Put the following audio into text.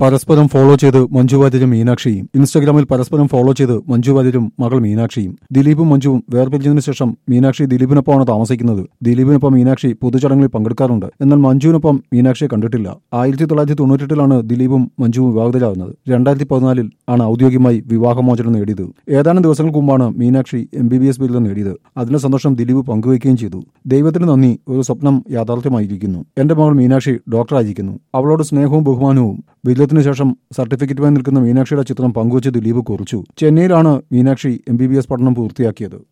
പരസ്പരം ഫോളോ ചെയ്ത് മഞ്ജു വാര്യരും മീനാക്ഷിയും ഇൻസ്റ്റഗ്രാമിൽ പരസ്പരം ഫോളോ ചെയ്ത് മഞ്ജു വാര്യരും മകൾ മീനാക്ഷിയും ദിലീപും മഞ്ജുവും വേർപിരിഞ്ഞതിനു ശേഷം മീനാക്ഷി ദിലീപിനൊപ്പമാണ് താമസിക്കുന്നത് ദിലീപിനൊപ്പം മീനാക്ഷി പൊതുചടങ്ങളിൽ പങ്കെടുക്കാറുണ്ട് എന്നാൽ മഞ്ജുവിനൊപ്പം മീനാക്ഷിയെ കണ്ടിട്ടില്ല ആയിരത്തി തൊള്ളായിരത്തി തൊണ്ണൂറ്റെട്ടിലാണ് ദിലീപും മഞ്ജുവും വിവാഹിതരാകുന്നത് രണ്ടായിരത്തി പതിനാലിൽ ആണ് ഔദ്യോഗികമായി വിവാഹമോചനം നേടിയത് ഏതാനും ദിവസങ്ങൾക്ക് മുമ്പാണ് Meenakshi M B B S ബിരുദം നേടിയത് അതിന്റെ സന്തോഷം ദിലീപ് പങ്കുവയ്ക്കുകയും ചെയ്തു ദൈവത്തിന് നന്ദി ഒരു സ്വപ്നം യാഥാർത്ഥ്യമായിരിക്കുന്നു എന്റെ മകൾ മീനാക്ഷി ഡോക്ടറായിരിക്കുന്നു അവളോട് സ്നേഹവും ബഹുമാനവും ബിരുദത്തിനു ശേഷം സർട്ടിഫിക്കറ്റുമായി നിൽക്കുന്ന മീനാക്ഷിയുടെ ചിത്രം പങ്കുവച്ച് ദിലീപ് കുറിച്ചു ചെന്നൈയിലാണ് Meenakshi M B B S പഠനം പൂർത്തിയാക്കിയത്